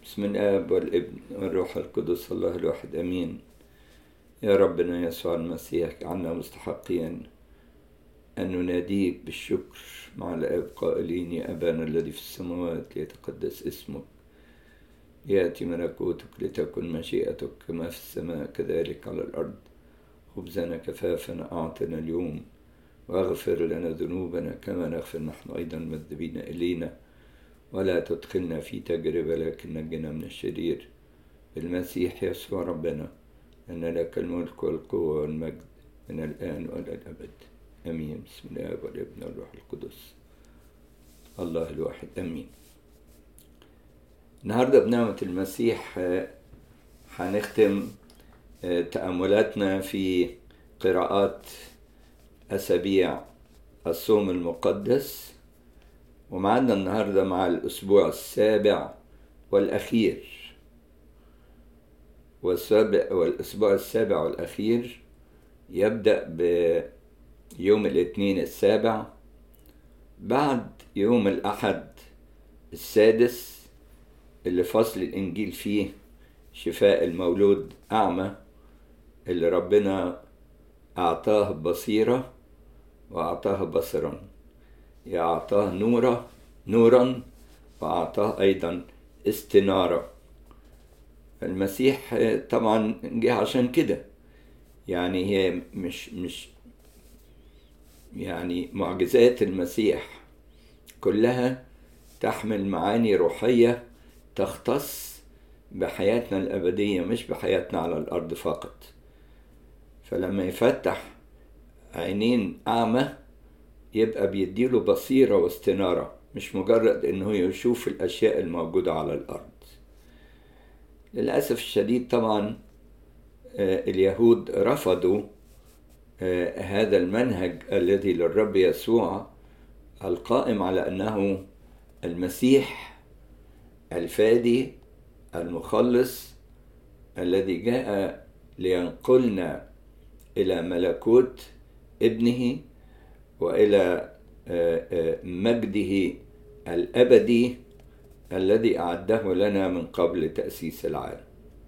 بسم الآب والابن والروح القدس الله الواحد أمين يا ربنا يسوع المسيح عنا مستحقين أن نناديك بالشكر مع الآب قائلين يا أبانا الذي في السماوات ليتقدس اسمك يأتي ملكوتك لتكن مشيئتك كما في السماء كذلك على الأرض خبزنا كفافنا أعطنا اليوم واغفر لنا ذنوبنا كما نغفر نحن أيضا المذنبين إلينا ولا تدخلنا في تجربة لكن نجنا من الشرير بالمسيح يسوع ربنا أن لك الملك والقوة والمجد من الآن وإلى الأبد أمين بسم الله والابن والروح القدس الله الواحد أمين النهاردة بنعمة المسيح هنختم تأملاتنا في قراءات أسابيع الصوم المقدس ومعنا النهاردة مع الأسبوع السابع والأخير والسابع والأسبوع السابع والأخير يبدأ بيوم الاثنين السابع بعد يوم الأحد السادس اللي فصل الإنجيل فيه شفاء المولود أعمى اللي ربنا أعطاه بصيرة وأعطاه بصرا أعطاه نورا نورا وأعطاه أيضا استنارة المسيح طبعا جه عشان كده يعني هي مش مش يعني معجزات المسيح كلها تحمل معاني روحية تختص بحياتنا الأبدية مش بحياتنا على الأرض فقط فلما يفتح عينين أعمى يبقى بيديله بصيرة واستنارة مش مجرد إنه يشوف الأشياء الموجودة على الأرض للأسف الشديد طبعا اليهود رفضوا هذا المنهج الذي للرب يسوع القائم على أنه المسيح الفادي المخلص الذي جاء لينقلنا إلى ملكوت ابنه والى مجده الابدي الذي اعده لنا من قبل تاسيس العالم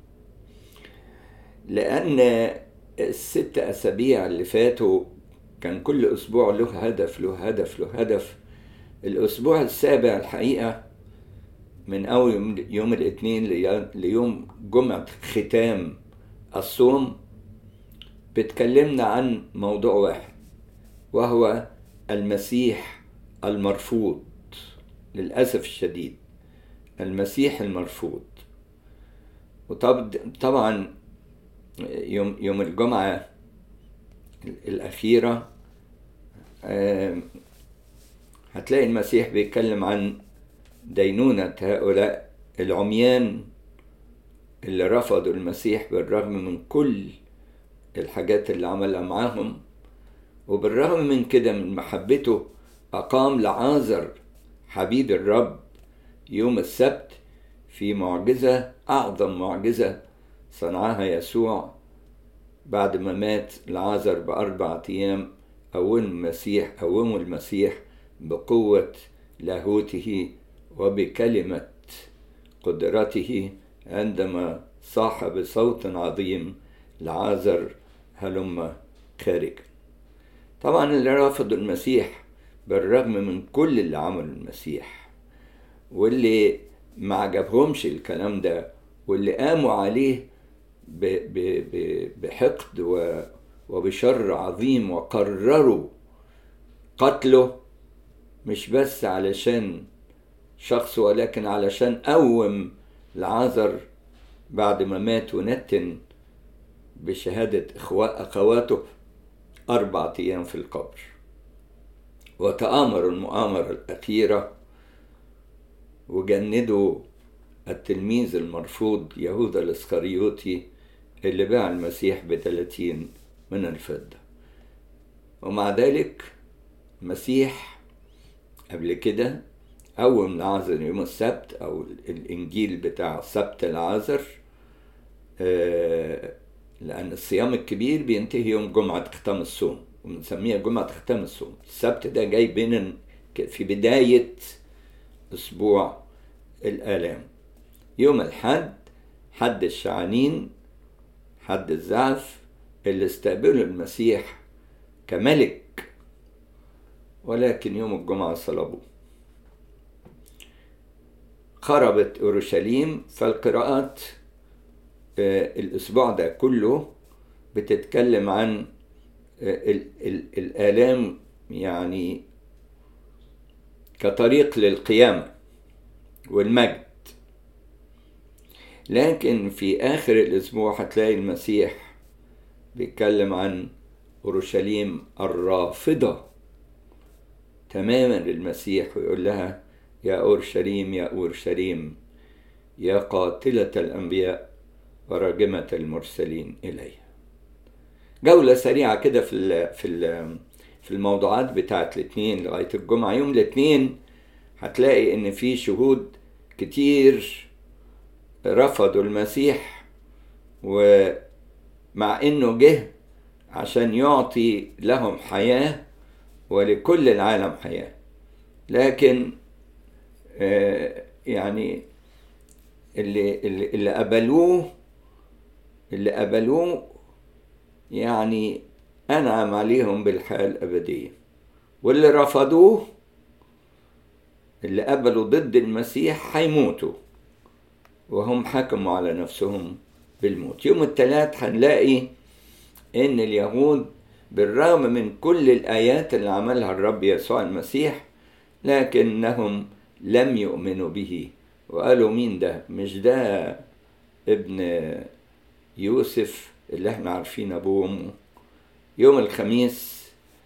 لان الست اسابيع اللي فاتوا كان كل اسبوع له هدف له هدف له هدف الاسبوع السابع الحقيقه من اول يوم, يوم الاثنين ليوم جمعه ختام الصوم بتكلمنا عن موضوع واحد وهو المسيح المرفوض للأسف الشديد المسيح المرفوض وطبعا يوم يوم الجمعة الأخيرة هتلاقي المسيح بيتكلم عن دينونة هؤلاء العميان اللي رفضوا المسيح بالرغم من كل الحاجات اللي عملها معاهم وبالرغم من كده من محبته أقام لعازر حبيب الرب يوم السبت في معجزة أعظم معجزة صنعها يسوع بعد ما مات لعازر بأربعة أيام قوم المسيح قومه المسيح بقوة لاهوته وبكلمة قدرته عندما صاح بصوت عظيم لعازر هلم خارجا طبعا اللي رفضوا المسيح بالرغم من كل اللي عمله المسيح واللي ما عجبهمش الكلام ده واللي قاموا عليه بحقد وبشر عظيم وقرروا قتله مش بس علشان شخص ولكن علشان قوم العذر بعد ما مات ونتن بشهادة أخواته أربعة أيام في القبر وتآمروا المؤامرة الأخيرة وجندوا التلميذ المرفوض يهوذا الإسخريوطي اللي باع المسيح بثلاثين من الفضة ومع ذلك المسيح قبل كده قوم العازر يوم السبت أو الإنجيل بتاع سبت العازر آه لأن الصيام الكبير بينتهي يوم جمعة ختام الصوم وبنسميها جمعة ختام الصوم السبت ده جاي بين في بداية أسبوع الآلام يوم الحد حد الشعانين حد الزعف اللي استقبلوا المسيح كملك ولكن يوم الجمعة صلبوه خربت أورشليم فالقراءات الأسبوع ده كله بتتكلم عن ال ال الآلام يعني كطريق للقيامة والمجد لكن في آخر الأسبوع هتلاقي المسيح بيتكلم عن أورشليم الرافضة تماما للمسيح ويقول لها يا أورشليم يا أورشليم يا قاتلة الأنبياء وراجمة المرسلين إليها جولة سريعة كده في ال في ال في الموضوعات بتاعت الاثنين لغاية الجمعة يوم الاثنين هتلاقي إن في شهود كتير رفضوا المسيح ومع إنه جه عشان يعطي لهم حياة ولكل العالم حياة لكن يعني اللي اللي, اللي قبلوه اللي قبلوه يعني أنعم عليهم بالحياة الأبدية واللي رفضوه اللي قبلوا ضد المسيح هيموتوا وهم حكموا على نفسهم بالموت يوم الثلاث هنلاقي ان اليهود بالرغم من كل الآيات اللي عملها الرب يسوع المسيح لكنهم لم يؤمنوا به وقالوا مين ده مش ده ابن يوسف اللي احنا عارفين ابوه وامه يوم الخميس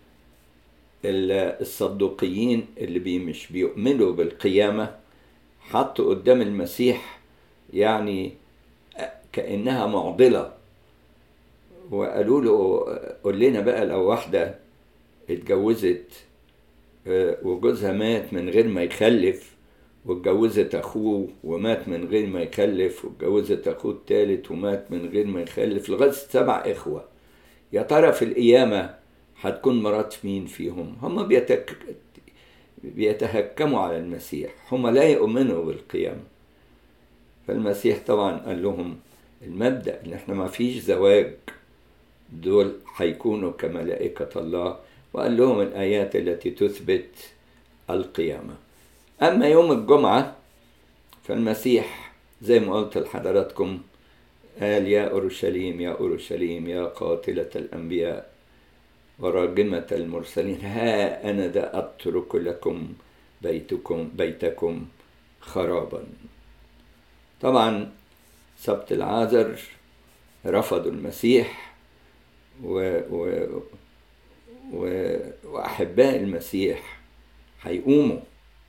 الصدوقيين اللي بي مش بيؤمنوا بالقيامة حطوا قدام المسيح يعني كأنها معضلة وقالوا له قول لنا بقى لو واحدة اتجوزت وجوزها مات من غير ما يخلف واتجوزت اخوه ومات من غير ما يخلف واتجوزت اخوه التالت ومات من غير ما يخلف لغايه سبع اخوه يا ترى في القيامه هتكون مرات مين فيهم هم بيتك... بيتهكموا على المسيح هم لا يؤمنوا بالقيامه فالمسيح طبعا قال لهم المبدا ان احنا ما فيش زواج دول هيكونوا كملائكه الله وقال لهم الايات التي تثبت القيامه أما يوم الجمعة فالمسيح زي ما قلت لحضراتكم قال يا أورشليم يا أورشليم يا قاتلة الأنبياء وراجمة المرسلين ها أنا ذا أترك لكم بيتكم بيتكم خرابا طبعا سبت العازر رفضوا المسيح و, و, و وأحباء المسيح هيقوموا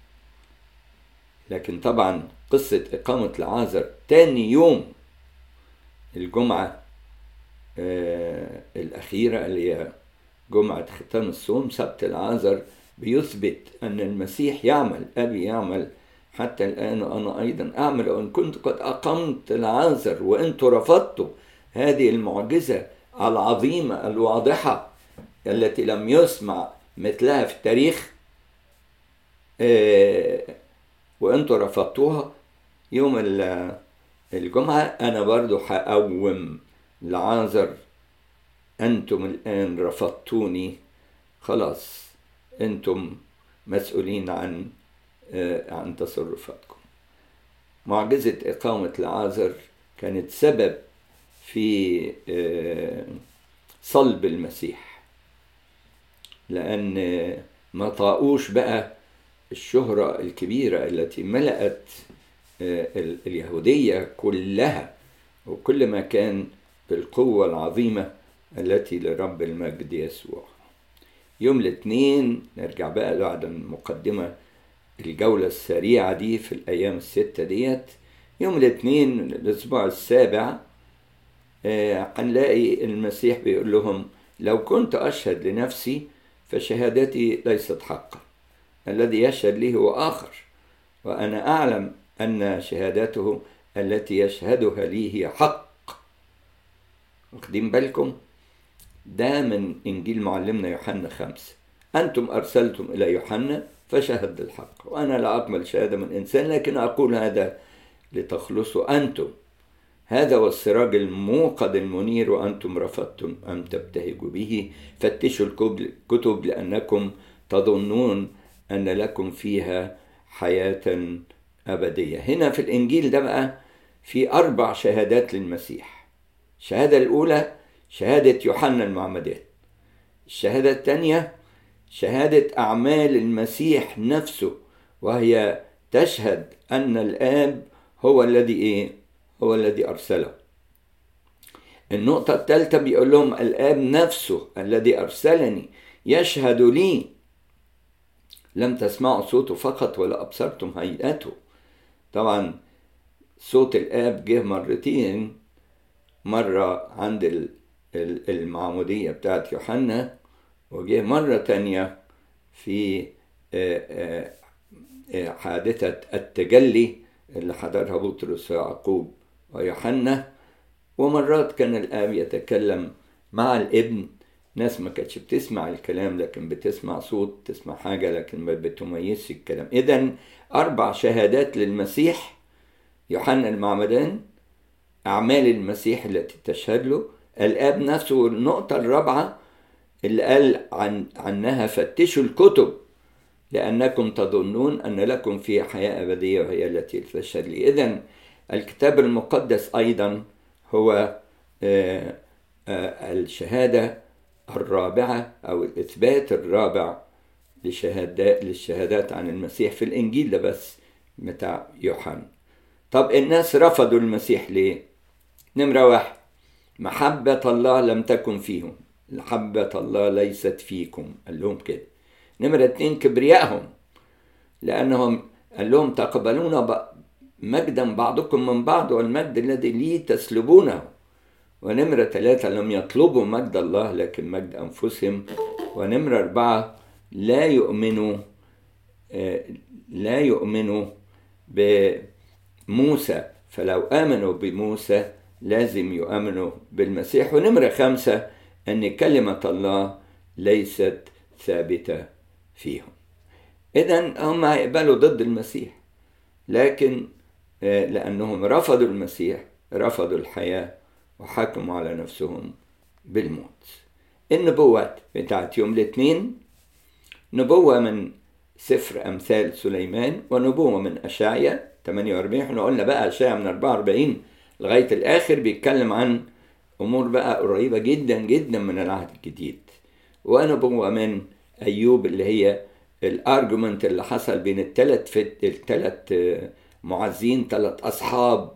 لكن طبعا قصة إقامة العازر تاني يوم الجمعة آه الأخيرة اللي هي جمعة ختام الصوم سبت العازر بيثبت أن المسيح يعمل أبي يعمل حتى الآن وأنا أيضا أعمل وإن كنت قد أقمت العازر وأنتم رفضتوا هذه المعجزة العظيمة الواضحة التي لم يسمع مثلها في التاريخ آه وانتوا رفضتوها يوم الجمعة أنا برضو هقوم لعازر أنتم الآن رفضتوني خلاص أنتم مسؤولين عن عن تصرفاتكم معجزة إقامة العازر كانت سبب في صلب المسيح لأن ما طاقوش بقى الشهرة الكبيرة التي ملأت اليهودية كلها وكل ما كان بالقوة العظيمة التي لرب المجد يسوع يوم الاثنين نرجع بقى بعد المقدمة الجولة السريعة دي في الأيام الستة ديت يوم الاثنين الأسبوع السابع هنلاقي المسيح بيقول لهم لو كنت أشهد لنفسي فشهادتي ليست حقا الذي يشهد لي هو آخر وأنا أعلم أن شهادته التي يشهدها لي هي حق واخدين بالكم ده من إنجيل معلمنا يوحنا خمسة أنتم أرسلتم إلى يوحنا فشهد بالحق وأنا لا أقبل شهادة من إنسان لكن أقول هذا لتخلصوا أنتم هذا هو السراج الموقد المنير وأنتم رفضتم أن تبتهجوا به فتشوا الكتب لأنكم تظنون أن لكم فيها حياة أبدية هنا في الإنجيل ده بقى في أربع شهادات للمسيح الشهادة الأولى شهادة يوحنا المعمدان الشهادة الثانية شهادة أعمال المسيح نفسه وهي تشهد أن الآب هو الذي إيه؟ هو الذي أرسله. النقطة الثالثة بيقول لهم الآب نفسه الذي أرسلني يشهد لي لم تسمعوا صوته فقط ولا أبصرتم هيئته. طبعا صوت الآب جه مرتين مرة عند المعمودية بتاعت يوحنا وجه مرة تانية في حادثة التجلي اللي حضرها بطرس ويعقوب ويوحنا ومرات كان الآب يتكلم مع الابن ناس ما كانتش بتسمع الكلام لكن بتسمع صوت تسمع حاجة لكن ما بتميزش الكلام إذا أربع شهادات للمسيح يوحنا المعمدان أعمال المسيح التي تشهد له الآب نفسه النقطة الرابعة اللي قال عن عنها فتشوا الكتب لأنكم تظنون أن لكم فيها حياة أبدية وهي التي تشهد لي إذا الكتاب المقدس أيضا هو آآ آآ الشهادة الرابعة أو الإثبات الرابع لشهادات للشهادات عن المسيح في الإنجيل ده بس بتاع يوحنا طب الناس رفضوا المسيح ليه؟ نمرة واحد محبة الله لم تكن فيهم محبة الله ليست فيكم قال لهم كده نمرة اتنين كبريائهم لأنهم قال لهم تقبلون مجدا بعضكم من بعض والمجد الذي لي تسلبونه ونمرة ثلاثة لم يطلبوا مجد الله لكن مجد أنفسهم ونمرة أربعة لا يؤمنوا لا يؤمنوا بموسى فلو آمنوا بموسى لازم يؤمنوا بالمسيح ونمرة خمسة أن كلمة الله ليست ثابتة فيهم إذا هم هيقبلوا ضد المسيح لكن لأنهم رفضوا المسيح رفضوا الحياة وحكموا على نفسهم بالموت النبوات بتاعت يوم الاثنين نبوة من سفر أمثال سليمان ونبوة من أشعيا 48 احنا قلنا بقى أشعيا من 44 لغاية الآخر بيتكلم عن أمور بقى قريبة جدا جدا من العهد الجديد ونبوة من أيوب اللي هي الارجيومنت اللي حصل بين الثلاث فت... الثلاث معزين ثلاث أصحاب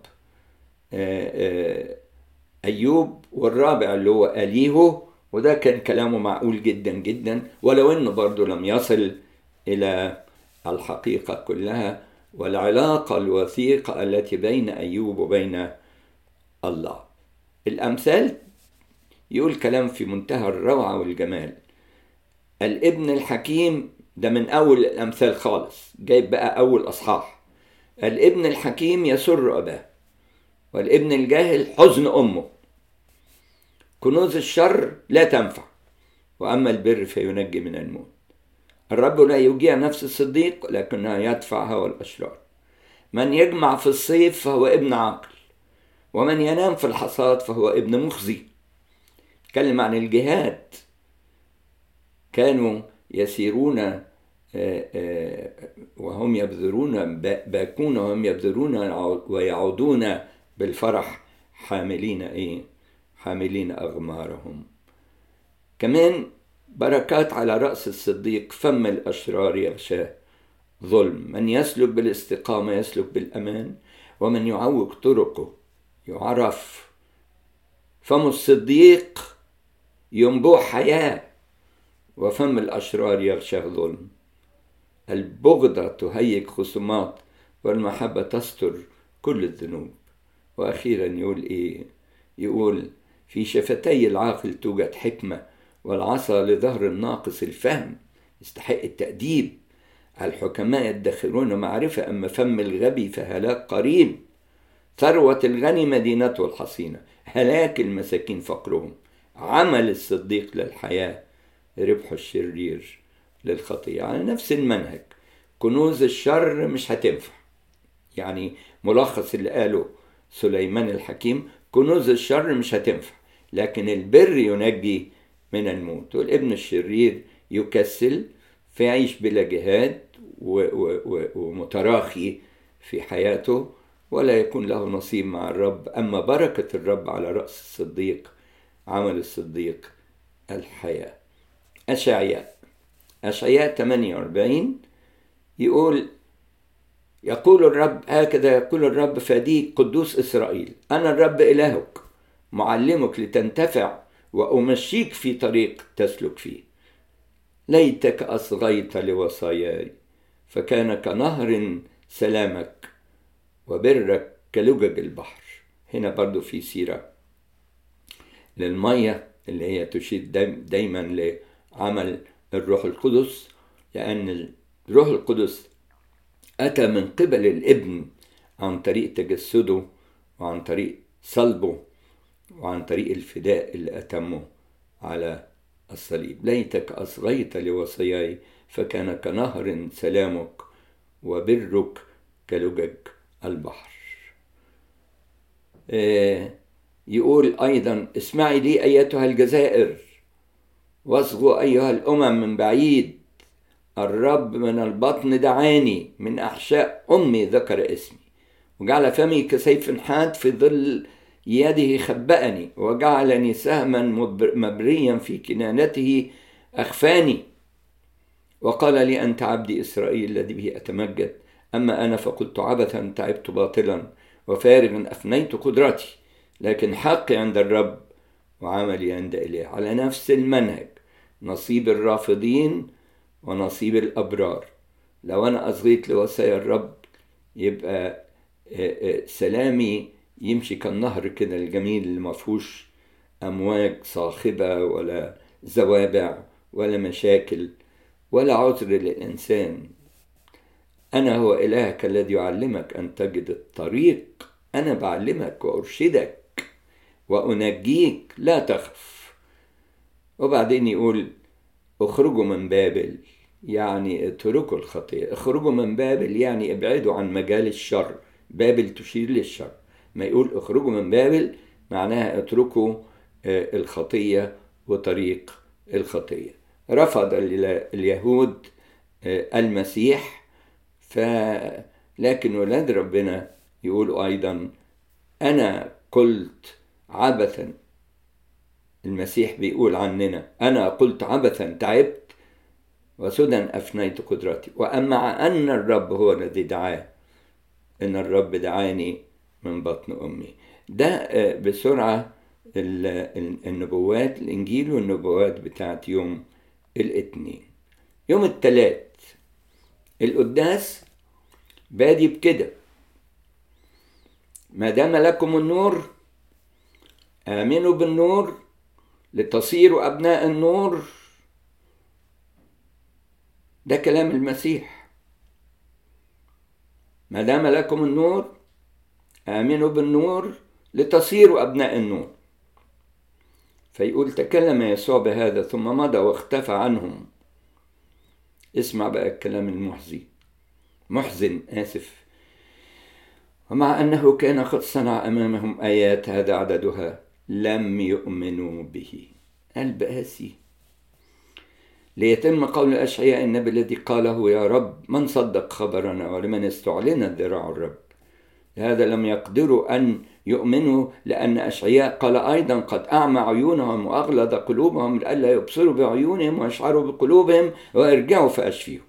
أيوب والرابع اللي هو أليهو وده كان كلامه معقول جدا جدا ولو انه برضه لم يصل الى الحقيقة كلها والعلاقة الوثيقة التي بين أيوب وبين الله الأمثال يقول كلام في منتهى الروعة والجمال الابن الحكيم ده من أول الأمثال خالص جايب بقى أول أصحاح الابن الحكيم يسر أباه والابن الجاهل حزن أمه كنوز الشر لا تنفع وأما البر فينجي من الموت الرب لا يوجع نفس الصديق لكنها يدفع هوى الأشرار من يجمع في الصيف فهو ابن عاقل ومن ينام في الحصاد فهو ابن مخزي تكلم عن الجهاد كانوا يسيرون وهم يبذرون باكون وهم يبذرون ويعودون بالفرح حاملين ايه حاملين اغمارهم كمان بركات على راس الصديق فم الاشرار يغشاه ظلم من يسلك بالاستقامه يسلك بالامان ومن يعوج طرقه يعرف فم الصديق ينبوع حياه وفم الاشرار يغشاه ظلم البغضة تهيج خصومات والمحبة تستر كل الذنوب وأخيرا يقول إيه يقول في شفتي العاقل توجد حكمة والعصا لظهر الناقص الفهم يستحق التأديب الحكماء يدخرون معرفة أما فم الغبي فهلاك قريب ثروة الغني مدينته الحصينة هلاك المساكين فقرهم عمل الصديق للحياة ربح الشرير للخطية على نفس المنهج كنوز الشر مش هتنفع يعني ملخص اللي قاله سليمان الحكيم كنوز الشر مش هتنفع لكن البر ينجي من الموت والابن الشرير يكسل فيعيش بلا جهاد ومتراخي في حياته ولا يكون له نصيب مع الرب أما بركة الرب على رأس الصديق عمل الصديق الحياة أشعياء أشعياء 48 يقول يقول الرب هكذا يقول الرب فديك قدوس إسرائيل أنا الرب إلهك معلمك لتنتفع وأمشيك في طريق تسلك فيه ليتك أصغيت لوصاياي فكان كنهر سلامك وبرك كلجج البحر هنا برضو في سيرة للمية اللي هي تشير دايما لعمل الروح القدس لأن الروح القدس أتى من قبل الابن عن طريق تجسده وعن طريق صلبه وعن طريق الفداء اللي أتمه على الصليب ليتك أصغيت لوصاياي فكان كنهر سلامك وبرك كلجج البحر يقول أيضا اسمعي لي أيتها الجزائر واصغوا أيها الأمم من بعيد الرب من البطن دعاني من أحشاء أمي ذكر اسمي وجعل فمي كسيف حاد في ظل يده خبأني وجعلني سهما مبريا في كنانته أخفاني وقال لي أنت عبدي إسرائيل الذي به أتمجد أما أنا فقلت عبثا تعبت باطلا وفارغا أفنيت قدرتي لكن حقي عند الرب وعملي عند إله على نفس المنهج نصيب الرافضين ونصيب الأبرار لو أنا أصغيت لوصايا الرب يبقى سلامي يمشي كالنهر كده الجميل اللي مفهوش أمواج صاخبة ولا زوابع ولا مشاكل ولا عذر للإنسان أنا هو إلهك الذي يعلمك أن تجد الطريق أنا بعلمك وأرشدك وأنجيك لا تخف وبعدين يقول اخرجوا من بابل يعني اتركوا الخطية اخرجوا من بابل يعني ابعدوا عن مجال الشر بابل تشير للشر ما يقول اخرجوا من بابل معناها اتركوا الخطية وطريق الخطية رفض اليهود المسيح ف لكن ولاد ربنا يقولوا أيضا أنا قلت عبثا المسيح بيقول عننا أنا قلت عبثا تعبت وسدى أفنيت قدرتي وأما أن الرب هو الذي دعاه إن الرب دعاني من بطن أمي ده بسرعة النبوات الإنجيل والنبوات بتاعت يوم الاثنين يوم الثلاث القداس بادي بكده ما دام لكم النور آمنوا بالنور لتصيروا أبناء النور ده كلام المسيح ما دام لكم النور آمنوا بالنور لتصيروا أبناء النور فيقول تكلم يسوع بهذا ثم مضى واختفى عنهم اسمع بقى الكلام المحزي محزن آسف ومع أنه كان قد صنع أمامهم آيات هذا عددها لم يؤمنوا به قلب قاسي ليتم قول أشعياء النبي الذي قاله يا رب من صدق خبرنا ولمن استعلنت ذراع الرب هذا لم يقدروا أن يؤمنوا لأن أشعياء قال أيضا قد أعمى عيونهم وأغلظ قلوبهم لئلا يبصروا بعيونهم ويشعروا بقلوبهم ويرجعوا فأشفيهم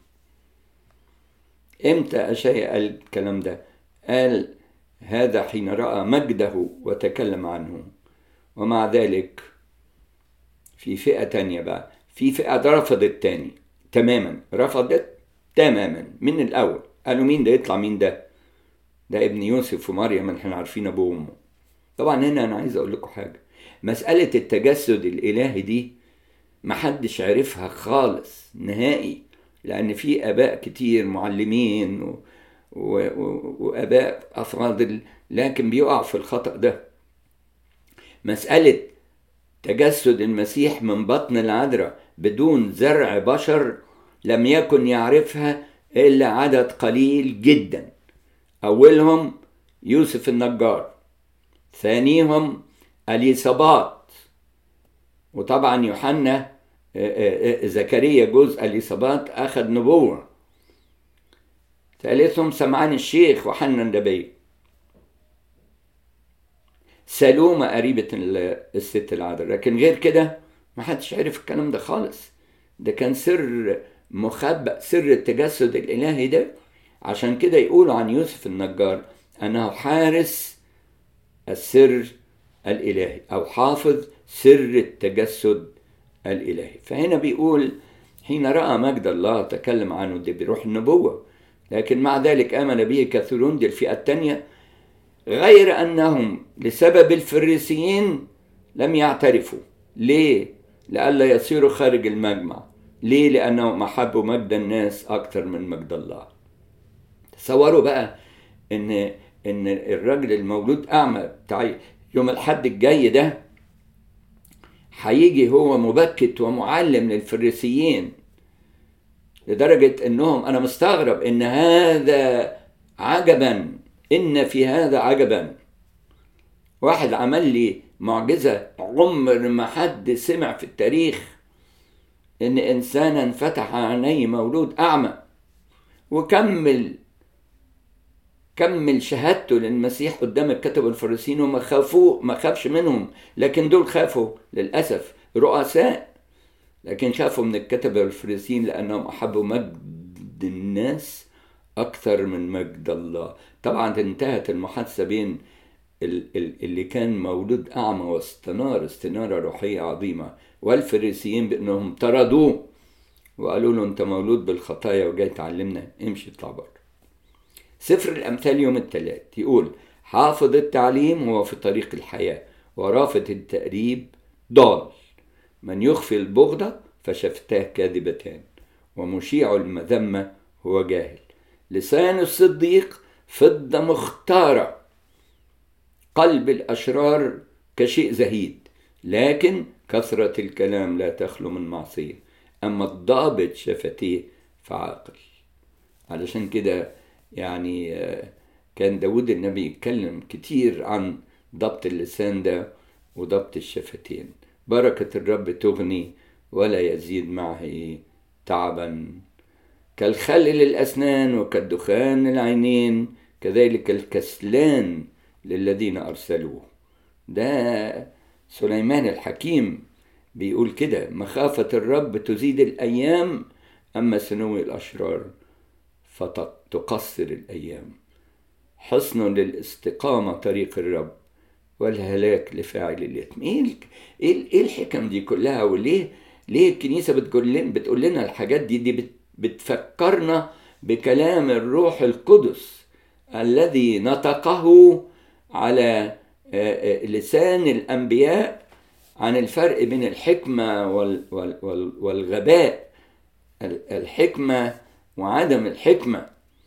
إمتى أشعياء قال الكلام ده قال هذا حين رأى مجده وتكلم عنه ومع ذلك في فئة تانية بقى في فئة رفضت تاني تماما رفضت تماما من الأول قالوا مين ده يطلع مين ده ده ابن يوسف ومريم اللي احنا عارفين ابوه وامه طبعا هنا انا عايز اقول لكم حاجه مساله التجسد الالهي دي محدش عرفها خالص نهائي لان في اباء كتير معلمين و... و... و... واباء افاضل لكن بيقع في الخطا ده مساله تجسد المسيح من بطن العذراء بدون زرع بشر لم يكن يعرفها الا عدد قليل جدا أولهم يوسف النجار ثانيهم اليصابات وطبعا يوحنا زكريا جوز اليصابات اخذ نبوه ثالثهم سمعان الشيخ وحنا النبي سلومة قريبة الست العذراء لكن غير كده ما حدش عرف الكلام ده خالص ده كان سر مخبأ سر التجسد الإلهي ده عشان كده يقولوا عن يوسف النجار أنه حارس السر الإلهي أو حافظ سر التجسد الإلهي فهنا بيقول حين رأى مجد الله تكلم عنه ده بروح النبوة لكن مع ذلك آمن به كثيرون دي الفئة الثانية غير أنهم لسبب الفريسيين لم يعترفوا ليه؟ لئلا يصيروا خارج المجمع ليه؟ لأنهم أحبوا مجد الناس أكثر من مجد الله تصوروا بقى إن إن الراجل المولود أعمى بتاع يوم الحد الجاي ده هيجي هو مبكت ومعلم للفريسيين لدرجة إنهم أنا مستغرب إن هذا عجبا إن في هذا عجبا واحد عمل لي معجزة عمر ما حد سمع في التاريخ إن إنسانا فتح عينيه مولود أعمى وكمل كمل شهادته للمسيح قدام الكتب الفريسيين وما خافوه ما خافش منهم لكن دول خافوا للأسف رؤساء لكن خافوا من الكتب الفريسيين لأنهم أحبوا مجد الناس أكثر من مجد الله طبعا انتهت المحادثة بين اللي كان مولود أعمى واستنار استنارة روحية عظيمة والفريسيين بأنهم طردوه وقالوا له أنت مولود بالخطايا وجاي تعلمنا امشي اطلع بره سفر الأمثال يوم الثلاث يقول حافظ التعليم هو في طريق الحياة ورافض التأديب ضال من يخفي البغضة فشفتاه كاذبتان ومشيع المذمة هو جاهل لسان الصديق فضة مختارة قلب الأشرار كشيء زهيد لكن كثرة الكلام لا تخلو من معصية أما الضابط شفتيه فعاقل علشان كده يعني كان داود النبي يتكلم كتير عن ضبط اللسان ده وضبط الشفتين بركة الرب تغني ولا يزيد معه تعبا كالخل للأسنان وكالدخان للعينين كذلك الكسلان للذين أرسلوه ده سليمان الحكيم بيقول كده مخافة الرب تزيد الأيام أما سنو الأشرار فتقصر الأيام حصن للاستقامة طريق الرب والهلاك لفاعل الإثم إيه إيه الحكم دي كلها وليه ليه الكنيسة بتقول لنا بتقول لنا الحاجات دي دي بتفكرنا بكلام الروح القدس الذي نطقه على لسان الأنبياء عن الفرق بين الحكمة والغباء الحكمة وعدم الحكمة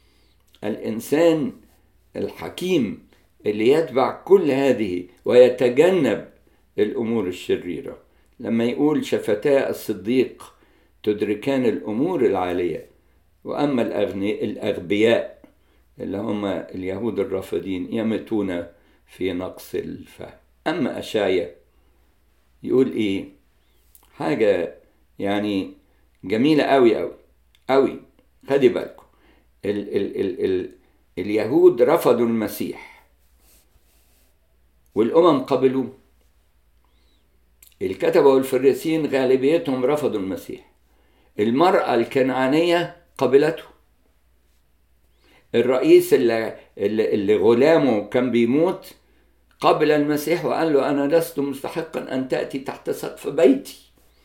الإنسان الحكيم اللي يتبع كل هذه ويتجنب الأمور الشريرة لما يقول شفتاء الصديق تدركان الأمور العالية وأما الأغنياء الأغبياء اللي هم اليهود الرافضين يمتون في نقص الفهم أما أشعيا يقول إيه حاجة يعني جميلة أوي أوي أوي خدي بالكم ال ال ال ال اليهود رفضوا المسيح والأمم قبلوه الكتبة والفريسين غالبيتهم رفضوا المسيح المرأة الكنعانية قبلته الرئيس اللي, اللي غلامه كان بيموت قبل المسيح وقال له أنا لست مستحقا أن تأتي تحت سقف بيتي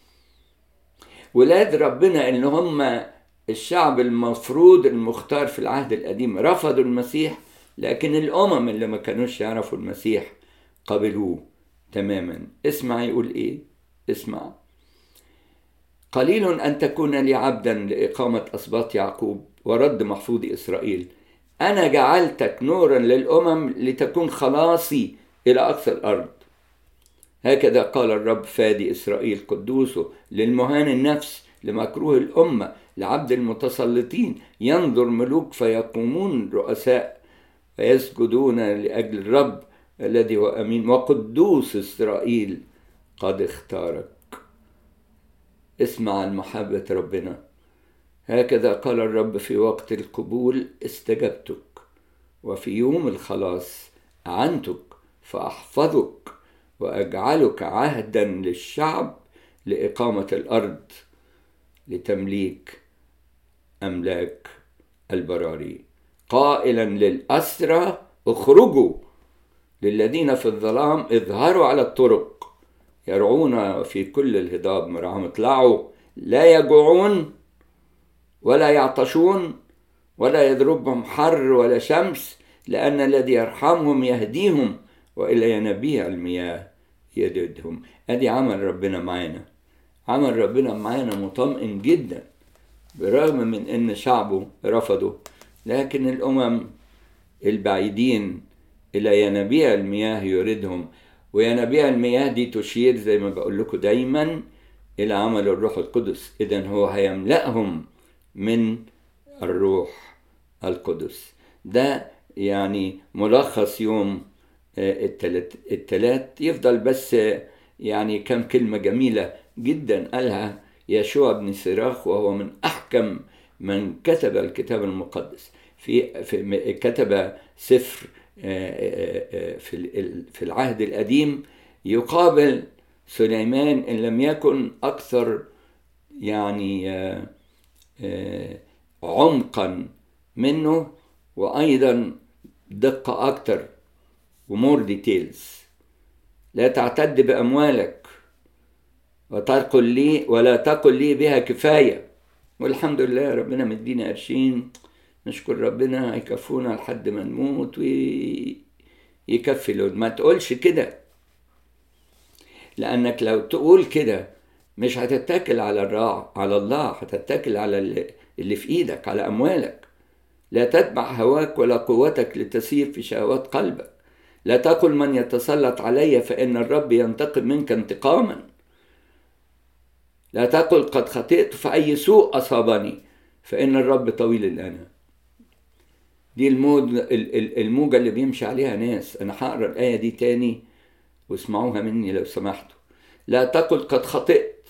ولاد ربنا اللي هم الشعب المفروض المختار في العهد القديم رفضوا المسيح لكن الأمم اللي ما كانوش يعرفوا المسيح قبلوه تماما اسمع يقول ايه اسمع قليل أن تكون لي عبدا لإقامة أسباط يعقوب ورد محفوظ إسرائيل أنا جعلتك نورا للأمم لتكون خلاصي إلى أقصى الأرض هكذا قال الرب فادي إسرائيل قدوسه للمهان النفس لمكروه الأمة لعبد المتسلطين ينظر ملوك فيقومون رؤساء فيسجدون لأجل الرب الذي هو أمين وقدوس إسرائيل قد اختارك اسمع المحبة ربنا هكذا قال الرب في وقت القبول استجبتك وفي يوم الخلاص أعنتك فأحفظك وأجعلك عهدا للشعب لإقامة الأرض لتمليك أملاك البراري قائلا للأسرى اخرجوا للذين في الظلام اظهروا على الطرق يرعون في كل الهضاب مرعاهم اطلعوا لا يجوعون ولا يعطشون ولا يضربهم حر ولا شمس لأن الذي يرحمهم يهديهم وإلى ينابيع المياه يددهم أدي عمل ربنا معانا عمل ربنا معانا مطمئن جدا بالرغم من أن شعبه رفضه لكن الأمم البعيدين إلى ينابيع المياه يردهم وينابيع المياه دي تشير زي ما بقول لكم دايما إلى عمل الروح القدس إذا هو هيملأهم من الروح القدس ده يعني ملخص يوم التلات, التلات يفضل بس يعني كم كلمة جميلة جدا قالها يشوع بن سراخ وهو من أحكم من كتب الكتاب المقدس في, في كتب سفر في في العهد القديم يقابل سليمان ان لم يكن اكثر يعني عمقا منه وايضا دقه اكثر ومور ديتيلز لا تعتد باموالك وتقل لي ولا تقل لي بها كفايه والحمد لله ربنا مدينا قرشين نشكر ربنا هيكفونا لحد ما نموت ويكفي لو ما تقولش كده لانك لو تقول كده مش هتتكل على الراع على الله هتتكل على اللي في ايدك على اموالك لا تتبع هواك ولا قوتك لتسير في شهوات قلبك لا تقل من يتسلط علي فان الرب ينتقم منك انتقاما لا تقل قد خطئت فاي سوء اصابني فان الرب طويل الانام دي الموج الموجة اللي بيمشي عليها ناس أنا هقرا الآية دي تاني واسمعوها مني لو سمحتوا لا تقل قد خطئت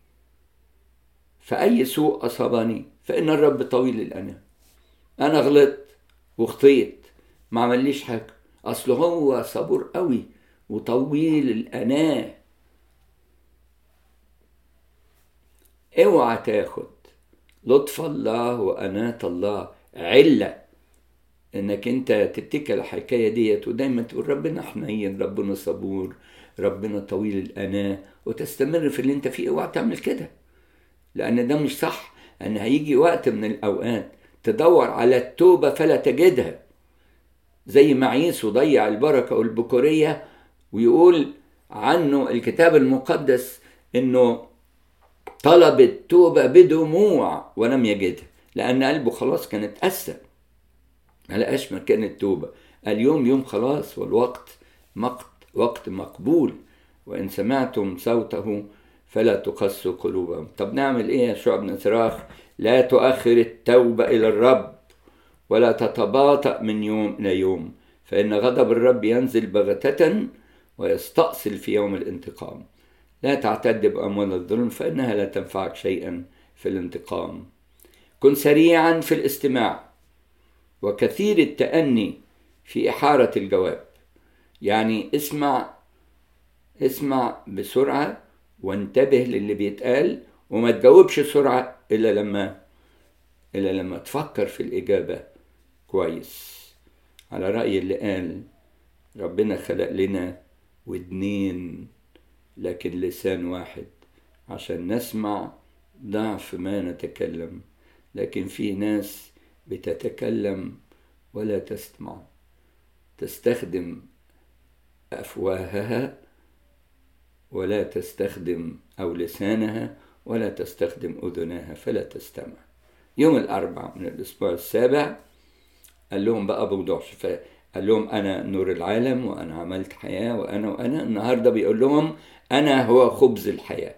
فأي سوء أصابني فإن الرب طويل الأنام أنا غلطت وخطيت ما عمليش حاجة أصل هو صبور قوي وطويل الأناة اوعى تاخد لطف الله وأناة الله علة انك انت تتكل الحكايه ديت ودايما تقول ربنا حنين ربنا صبور ربنا طويل الاناه وتستمر في اللي انت فيه اوعى تعمل كده لان ده مش صح ان هيجي وقت من الاوقات تدور على التوبه فلا تجدها زي ما عيسو ضيع البركه والبكوريه ويقول عنه الكتاب المقدس انه طلب التوبه بدموع ولم يجدها لان قلبه خلاص كان اتاثر ما لقاش مكان التوبة اليوم يوم خلاص والوقت مقت وقت مقبول وإن سمعتم صوته فلا تقسوا قلوبهم طب نعمل إيه يا شعب بن صراخ لا تؤخر التوبة إلى الرب ولا تتباطأ من يوم إلى يوم فإن غضب الرب ينزل بغتة ويستأصل في يوم الانتقام لا تعتد بأموال الظلم فإنها لا تنفعك شيئا في الانتقام كن سريعا في الاستماع وكثير التأني في إحارة الجواب يعني اسمع اسمع بسرعة وانتبه للي بيتقال وما تجاوبش بسرعة إلا لما إلا لما تفكر في الإجابة كويس على رأي اللي قال ربنا خلق لنا ودنين لكن لسان واحد عشان نسمع ضعف ما نتكلم لكن في ناس بتتكلم ولا تسمع تستخدم افواهها ولا تستخدم او لسانها ولا تستخدم اذناها فلا تستمع يوم الاربعاء من الاسبوع السابع قال لهم بقى بوضوح قال لهم انا نور العالم وانا عملت حياه وانا وانا النهارده بيقول لهم انا هو خبز الحياه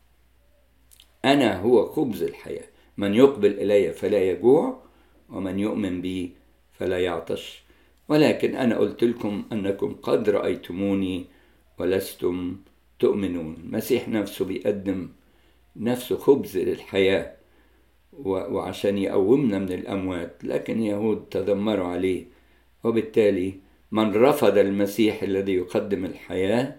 انا هو خبز الحياه من يقبل الي فلا يجوع ومن يؤمن بي فلا يعطش ولكن أنا قلت لكم أنكم قد رأيتموني ولستم تؤمنون المسيح نفسه بيقدم نفسه خبز للحياة وعشان يقومنا من الأموات لكن يهود تذمروا عليه وبالتالي من رفض المسيح الذي يقدم الحياة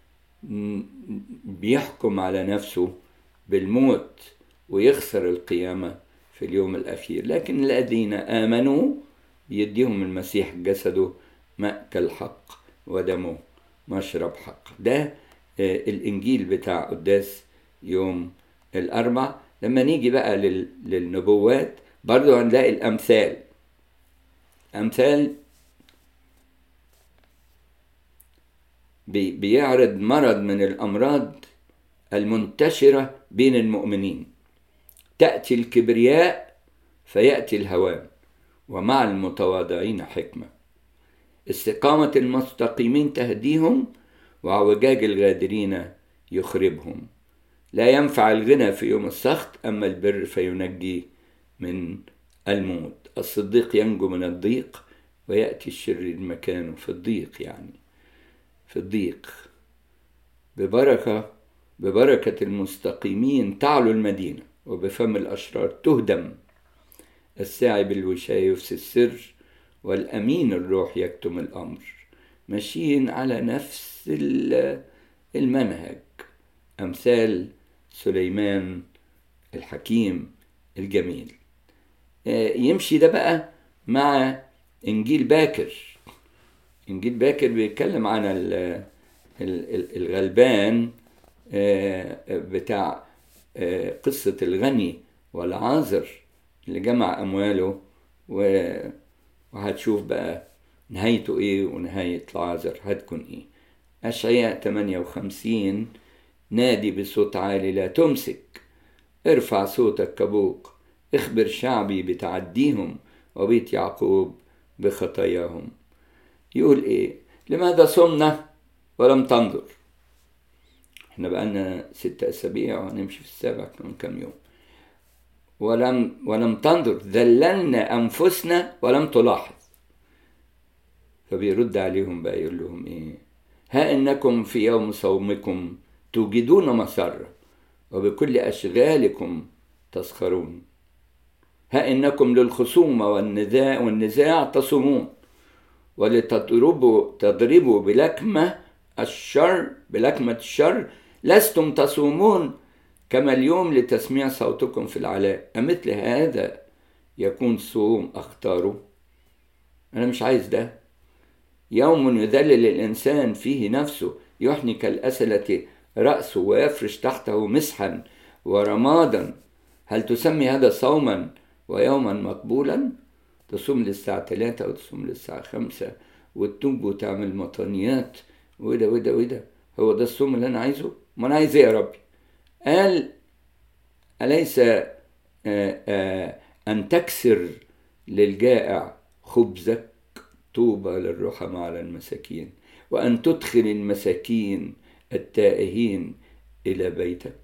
بيحكم على نفسه بالموت ويخسر القيامة في اليوم الأخير لكن الذين آمنوا بيديهم المسيح جسده مأكل حق ودمه مشرب حق ده الإنجيل بتاع قداس يوم الأربع لما نيجي بقى للنبوات برضو هنلاقي الأمثال أمثال بيعرض مرض من الأمراض المنتشرة بين المؤمنين تأتي الكبرياء فيأتي الهوان ومع المتواضعين حكمة استقامة المستقيمين تهديهم وعوجاج الغادرين يخربهم لا ينفع الغنى في يوم السخط أما البر فينجي من الموت الصديق ينجو من الضيق ويأتي الشرير مكانه في الضيق يعني في الضيق ببركة ببركة المستقيمين تعلو المدينة وبفم الأشرار تهدم الساعي بالوشاية يفسي السر والأمين الروح يكتم الأمر ماشيين على نفس المنهج أمثال سليمان الحكيم الجميل يمشي ده بقى مع إنجيل باكر إنجيل باكر بيتكلم عن الغلبان بتاع قصة الغني والعازر اللي جمع أمواله وهتشوف بقى نهايته إيه ونهاية العازر هتكون إيه أشعياء 58 نادي بصوت عالي لا تمسك ارفع صوتك كبوق اخبر شعبي بتعديهم وبيت يعقوب بخطاياهم يقول ايه لماذا صمنا ولم تنظر احنا بقالنا ست اسابيع وهنمشي في السابع كمان كام يوم ولم ولم تنظر ذللنا انفسنا ولم تلاحظ فبيرد عليهم بقى يقول لهم ايه ها انكم في يوم صومكم توجدون مسرة وبكل أشغالكم تسخرون ها إنكم للخصومة والنزاع, والنزاع تصومون ولتضربوا تضربوا بلكمة الشر بلكمة الشر لستم تصومون كما اليوم لتسميع صوتكم في العلاء أمثل هذا يكون صوم أختاره أنا مش عايز ده يوم يذلل الإنسان فيه نفسه يحني كالأسلة رأسه ويفرش تحته مسحا ورمادا هل تسمي هذا صوما ويوما مقبولا تصوم للساعة ثلاثة وتصوم للساعة خمسة وتتوب وتعمل مطانيات وده وده وده هو ده الصوم اللي أنا عايزه ما أنا عايز إيه يا ربي قال أليس آآ آآ أن تكسر للجائع خبزك طوبى للرحمة على المساكين وأن تدخل المساكين التائهين إلى بيتك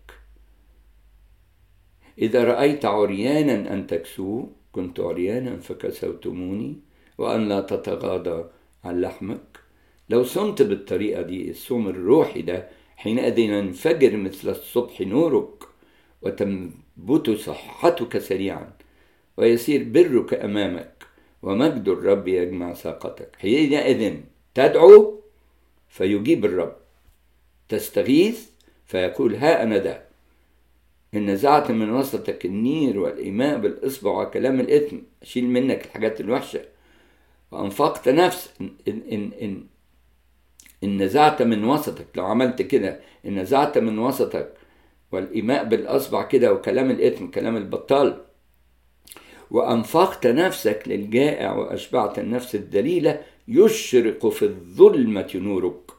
إذا رأيت عريانا أن تكسوه كنت عريانا فكسوتموني وأن لا تتغاضى عن لحمك لو صمت بالطريقة دي الصوم الروحي ده حينئذ ينفجر مثل الصبح نورك وتنبت صحتك سريعا ويصير برك أمامك ومجد الرب يجمع ساقتك حينئذ تدعو فيجيب الرب تستغيث فيقول ها أنا ده إن نزعت من وسطك النير والإيماء بالإصبع وكلام الإثم أشيل منك الحاجات الوحشة وأنفقت نفس إن, إن, إن, إن, إن نزعت من وسطك لو عملت كده إن نزعت من وسطك والإيماء بالأصبع كده وكلام الإثم كلام البطال وأنفقت نفسك للجائع وأشبعت النفس الذليلة يشرق في الظلمة نورك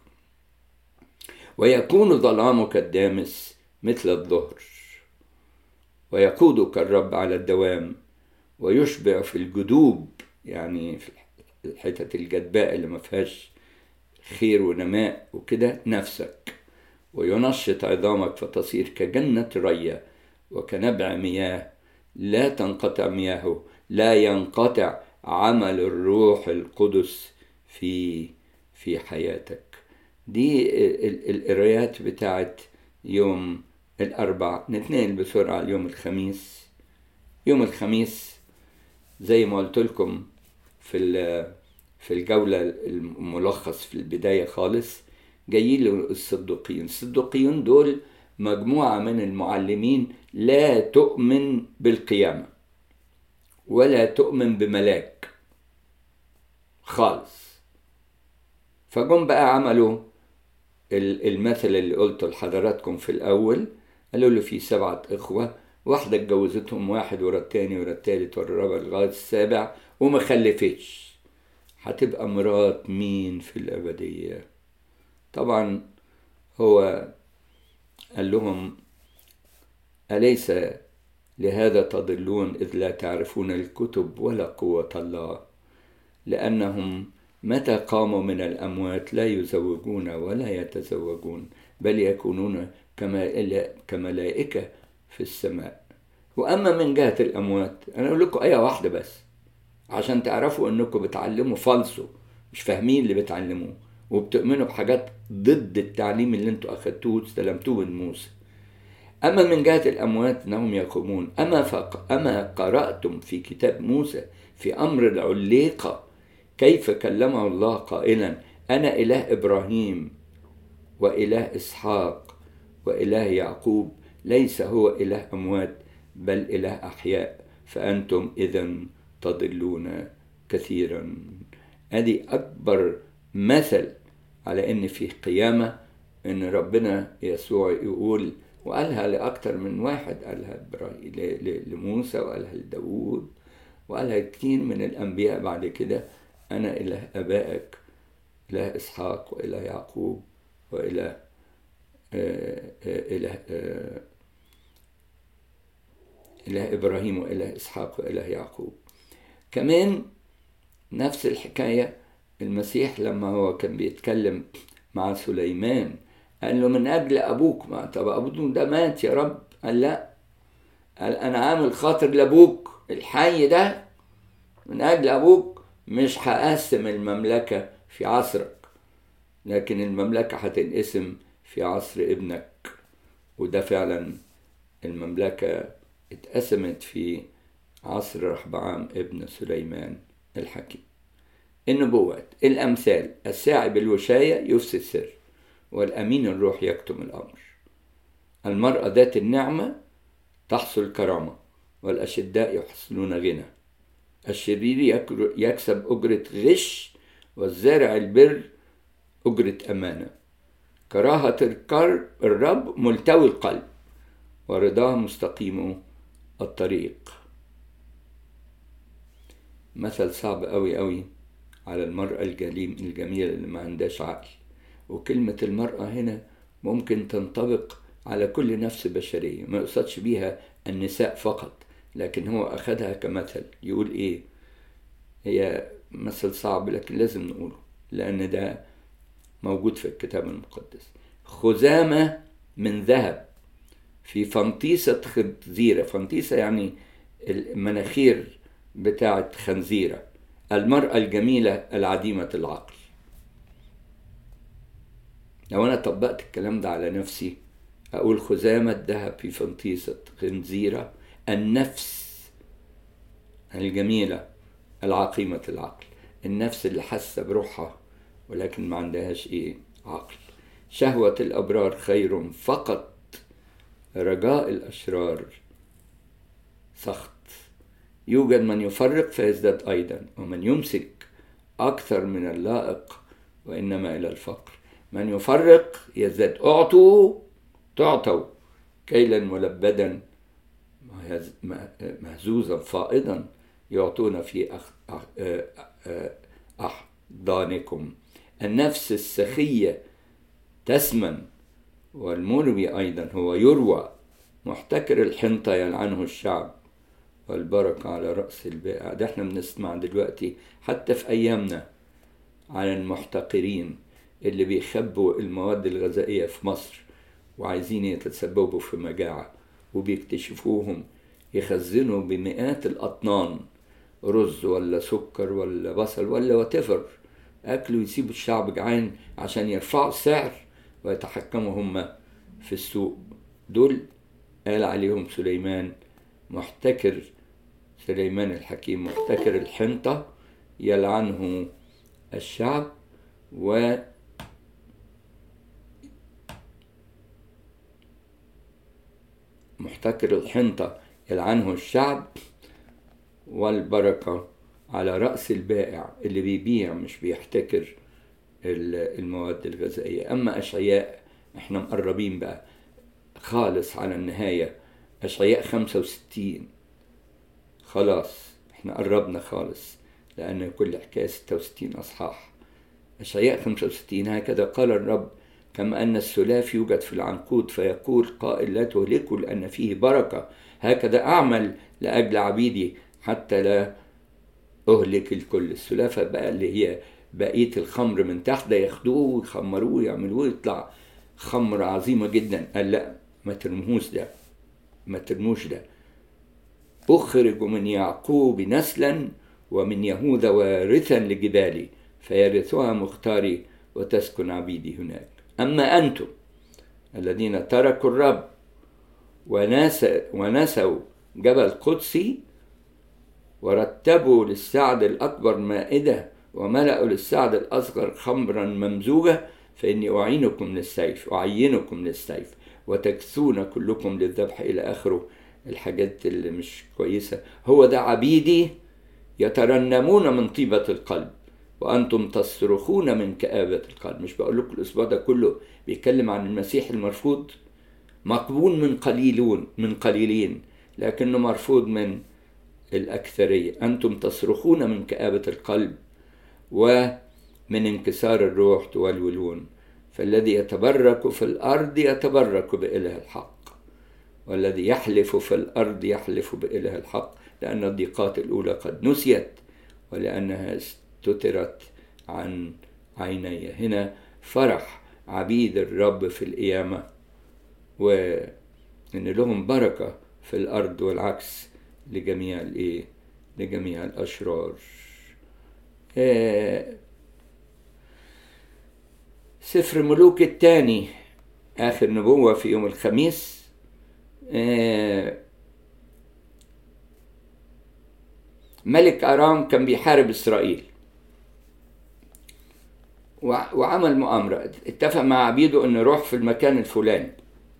ويكون ظلامك الدامس مثل الظهر ويقودك الرب على الدوام ويشبع في الجدوب يعني في الحتت الجدباء اللي ما فيهاش خير ونماء وكده نفسك وينشط عظامك فتصير كجنة رية وكنبع مياه لا تنقطع مياهه لا ينقطع عمل الروح القدس في في حياتك دي القرايات بتاعت يوم الأربع نتنقل بسرعة يوم الخميس يوم الخميس زي ما قلت لكم في في الجولة الملخص في البداية خالص جايين الصدوقيين الصدوقيون دول مجموعة من المعلمين لا تؤمن بالقيامة ولا تؤمن بملاك خالص فجم بقى عملوا المثل اللي قلته لحضراتكم في الأول قالوا له في سبعة إخوة واحدة اتجوزتهم واحد ورا التاني ورا التالت ورا الرابع لغاية السابع وما خلفتش هتبقى مرات مين في الأبدية طبعا هو قال لهم أليس لهذا تضلون إذ لا تعرفون الكتب ولا قوة الله لأنهم متى قاموا من الأموات لا يزوجون ولا يتزوجون بل يكونون كملائكة في السماء وأما من جهة الأموات أنا أقول لكم آية واحدة بس عشان تعرفوا إنكم بتعلموا فالصو مش فاهمين اللي بتعلموه وبتؤمنوا بحاجات ضد التعليم اللي انتوا أخدتوه واستلمتوه من موسى أما من جهة الأموات أنهم يقومون أما فق أما قرأتم في كتاب موسى في أمر العليقة كيف كلمه الله قائلا أنا إله إبراهيم وإله إسحاق وإله يعقوب ليس هو إله أموات بل إله أحياء فأنتم إذا تضلون كثيرا هذه أكبر مثل على إن في قيامة إن ربنا يسوع يقول وقالها لأكتر من واحد قالها لموسى وقالها لداود وقالها كتير من الأنبياء بعد كده أنا إله أبائك إله إسحاق وإله يعقوب وإله إله إله إبراهيم وإله إسحاق وإله يعقوب كمان نفس الحكاية المسيح لما هو كان بيتكلم مع سليمان قال له من أجل أبوك ما طب أبوك ده مات يا رب قال لا قال أنا عامل خاطر لأبوك الحي ده من أجل أبوك مش هقسم المملكة في عصرك لكن المملكة هتنقسم في عصر ابنك وده فعلا المملكة اتقسمت في عصر رحبعام ابن سليمان الحكيم النبوات الأمثال الساعي بالوشاية يفسد سر والأمين الروح يكتم الأمر المرأة ذات النعمة تحصل كرامة والأشداء يحصلون غنى الشرير يكسب أجرة غش والزارع البر أجرة أمانة كراهة الرب ملتوي القلب ورضاه مستقيم الطريق مثل صعب أوي أوي على المرأة الجليم الجميلة اللي ما عندهاش عقل وكلمة المرأة هنا ممكن تنطبق على كل نفس بشرية ما يقصدش بيها النساء فقط لكن هو أخذها كمثل يقول إيه هي مثل صعب لكن لازم نقوله لأن ده موجود في الكتاب المقدس خزامة من ذهب في فنطيسة خنزيرة فنطيسة يعني المناخير بتاعت خنزيرة المرأة الجميلة العديمة العقل لو أنا طبقت الكلام ده على نفسي أقول خزامة ذهب في فنطيسة خنزيرة النفس الجميلة العقيمة العقل النفس اللي حاسة بروحها ولكن ما عندهاش إيه عقل شهوة الأبرار خير فقط رجاء الأشرار سخط يوجد من يفرق فيزداد أيضا ومن يمسك أكثر من اللائق وإنما إلى الفقر من يفرق يزداد أعطوا تعطوا كيلا ملبدا مهزوزا فائضا يعطون في أحضانكم النفس السخية تسمن والمروي أيضا هو يروى محتكر الحنطة يلعنه الشعب والبركة على رأس البائع ده احنا بنسمع دلوقتي حتى في أيامنا على المحتقرين اللي بيخبوا المواد الغذائية في مصر وعايزين يتسببوا في مجاعة وبيكتشفوهم يخزنوا بمئات الأطنان رز ولا سكر ولا بصل ولا وتفر أكلوا يسيبوا الشعب جعان عشان يرفعوا السعر ويتحكموا هم في السوق دول قال عليهم سليمان محتكر سليمان الحكيم محتكر الحنطة يلعنه الشعب و محتكر الحنطة يلعنه الشعب والبركة على رأس البائع اللي بيبيع مش بيحتكر المواد الغذائية أما أشعياء احنا مقربين بقى خالص على النهاية أشعياء خمسة وستين خلاص احنا قربنا خالص لأن كل حكاية ستة وستين أصحاح أشعياء خمسة وستين هكذا قال الرب كما أن السلاف يوجد في العنقود فيقول قائل لا تهلكوا لأن فيه بركة هكذا أعمل لأجل عبيدي حتى لا أهلك الكل السلافة بقى اللي هي بقية الخمر من تحت ده ياخدوه ويخمروه ويعملوه يطلع خمر عظيمة جدا قال لا ما ترموش ده ما ترموش ده أخرج من يعقوب نسلا ومن يهوذا وارثا لجبالي فيرثها مختاري وتسكن عبيدي هناك أما أنتم الذين تركوا الرب وناس ونسوا جبل قدسي ورتبوا للسعد الأكبر مائدة وملأوا للسعد الأصغر خمرا ممزوجة فإني أعينكم للسيف أعينكم للسيف وتكسون كلكم للذبح إلى آخره الحاجات اللي مش كويسة هو ده عبيدي يترنمون من طيبة القلب وأنتم تصرخون من كآبة القلب مش بقول لكم الأسبوع ده كله بيتكلم عن المسيح المرفوض مقبول من قليلون من قليلين لكنه مرفوض من الأكثرية أنتم تصرخون من كآبة القلب ومن انكسار الروح تولولون فالذي يتبرك في الأرض يتبرك بإله الحق والذي يحلف في الأرض يحلف بإله الحق لأن الضيقات الأولى قد نسيت ولأنها استترت عن عيني هنا فرح عبيد الرب في القيامة وإن لهم بركة في الأرض والعكس لجميع الإيه؟ لجميع الأشرار آه سفر ملوك الثاني آخر نبوة في يوم الخميس آه ملك أرام كان بيحارب إسرائيل وعمل مؤامرة اتفق مع عبيده أنه يروح في المكان الفلاني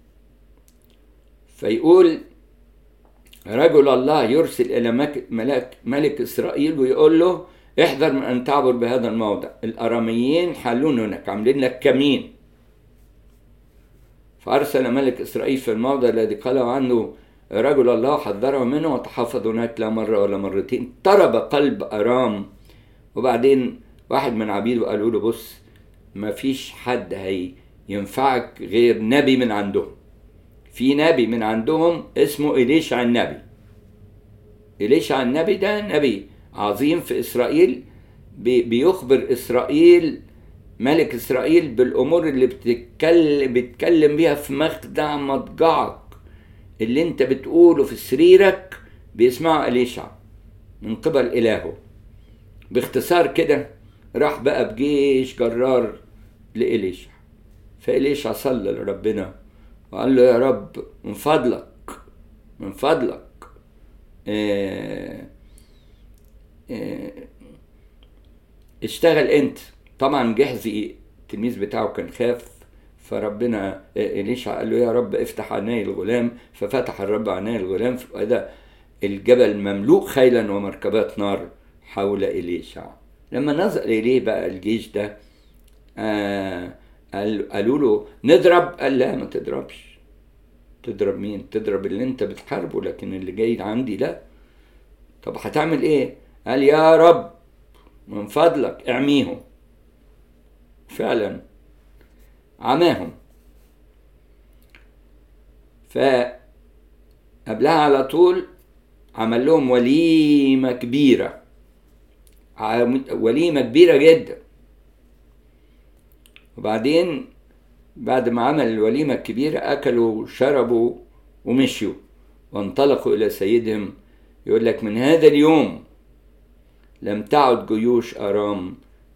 فيقول رجل الله يرسل إلى ملك, ملك إسرائيل ويقول له احذر من أن تعبر بهذا الموضع الأراميين حلون هناك عاملين لك كمين فأرسل ملك إسرائيل في الموضع الذي قاله عنه رجل الله حذره منه وتحفظ هناك لا مرة ولا مرتين طرب قلب أرام وبعدين واحد من عبيده قالوا له بص ما فيش حد هي ينفعك غير نبي من عندهم في نبي من عندهم اسمه إليشع النبي إليشع النبي ده نبي عظيم في إسرائيل بيخبر إسرائيل ملك إسرائيل بالأمور اللي بتتكلم بيتكلم بيها في مخدع مضجعك اللي انت بتقوله في سريرك بيسمعه إليشع من قبل إلهه باختصار كده راح بقى بجيش جرار لإليشع فإليشع صلى لربنا وقال له يا رب من فضلك من فضلك اه اه اشتغل انت طبعا جحزي التلميذ بتاعه كان خاف فربنا إليشع قال له يا رب افتح عيني الغلام ففتح الرب عيني الغلام فإذا الجبل مملوء خيلا ومركبات نار حول إليشع لما نظر إليه بقى الجيش ده آه قالوا له نضرب قال لا ما تضربش تضرب مين تضرب اللي انت بتحاربه لكن اللي جاي عندي لا طب هتعمل ايه قال يا رب من فضلك اعميهم فعلا عماهم فقبلها على طول عمل لهم وليمة كبيرة وليمة كبيرة جدا وبعدين بعد ما عمل الوليمة الكبيرة أكلوا وشربوا ومشيوا وانطلقوا إلى سيدهم يقول لك من هذا اليوم لم تعد جيوش أرام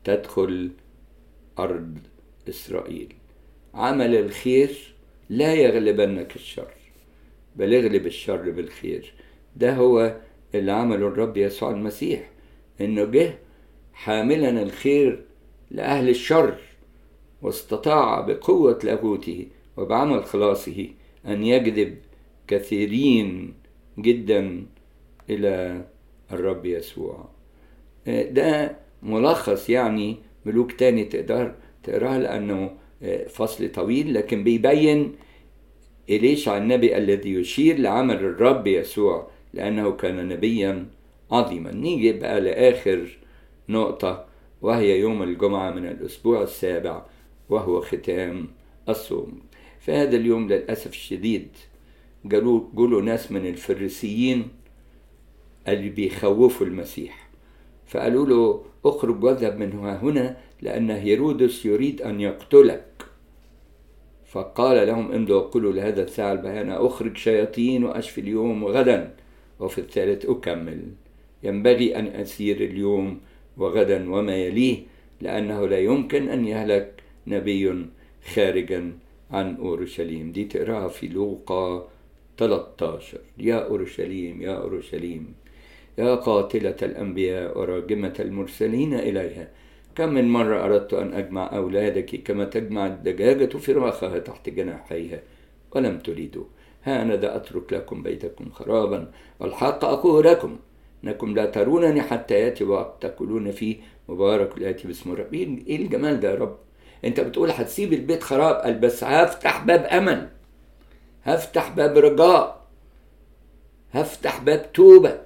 تدخل أرض إسرائيل عمل الخير لا يغلبنك الشر بل اغلب الشر بالخير ده هو اللي عمله الرب يسوع المسيح انه جه حاملا الخير لأهل الشر واستطاع بقوة لاهوته وبعمل خلاصه أن يجذب كثيرين جدا إلى الرب يسوع ده ملخص يعني ملوك تاني تقدر تقراه لأنه فصل طويل لكن بيبين إليشع النبي الذي يشير لعمل الرب يسوع لأنه كان نبيا عظيما نيجي بقى لآخر نقطة وهي يوم الجمعة من الأسبوع السابع وهو ختام الصوم في هذا اليوم للأسف الشديد قالوا قولوا ناس من الفريسيين اللي بيخوفوا المسيح فقالوا له اخرج واذهب من هنا لأن هيرودس يريد أن يقتلك فقال لهم امضوا وقولوا لهذا الساعة البيان أخرج شياطين وأشفي اليوم وغدا وفي الثالث أكمل ينبغي أن أسير اليوم وغدا وما يليه لأنه لا يمكن أن يهلك نبي خارجا عن أورشليم دي تقراها في لوقا 13 يا أورشليم يا أورشليم يا قاتلة الأنبياء وراجمة المرسلين إليها كم من مرة أردت أن أجمع أولادك كما تجمع الدجاجة فراخها تحت جناحيها ولم تريدوا ها أنا ذا أترك لكم بيتكم خرابا والحق أقول لكم أنكم لا ترونني حتى يأتي وقت تأكلون فيه مبارك الآتي باسم الرب إيه الجمال ده يا رب أنت بتقول هتسيب البيت خراب قال بس هفتح باب أمل هفتح باب رجاء هفتح باب توبة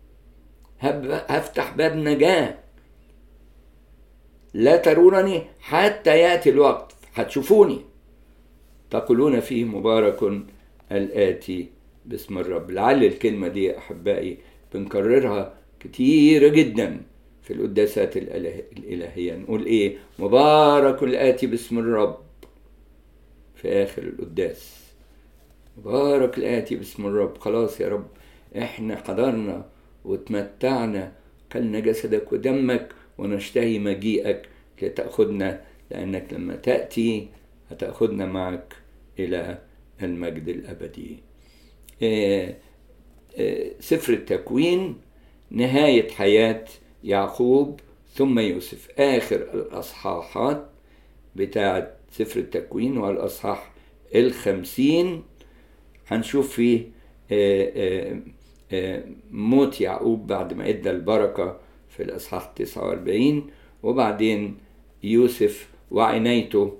هفتح باب نجاة لا ترونني حتى يأتي الوقت هتشوفوني تقولون فيه مبارك الآتي باسم الرب لعل الكلمة دي أحبائي بنكررها كتير جدا في القداسات الإله الإلهية نقول إيه مبارك الآتي باسم الرب في آخر القداس مبارك الآتي باسم الرب خلاص يا رب إحنا حضرنا وتمتعنا كلنا جسدك ودمك ونشتهي مجيئك لتأخذنا لأنك لما تأتي هتأخذنا معك إلى المجد الأبدي آه آه سفر التكوين نهاية حياة يعقوب ثم يوسف آخر الأصحاحات بتاعة سفر التكوين والأصحاح الخمسين هنشوف فيه آه موت يعقوب بعد ما ادى البركة في الإصحاح 49 وبعدين يوسف وعنايته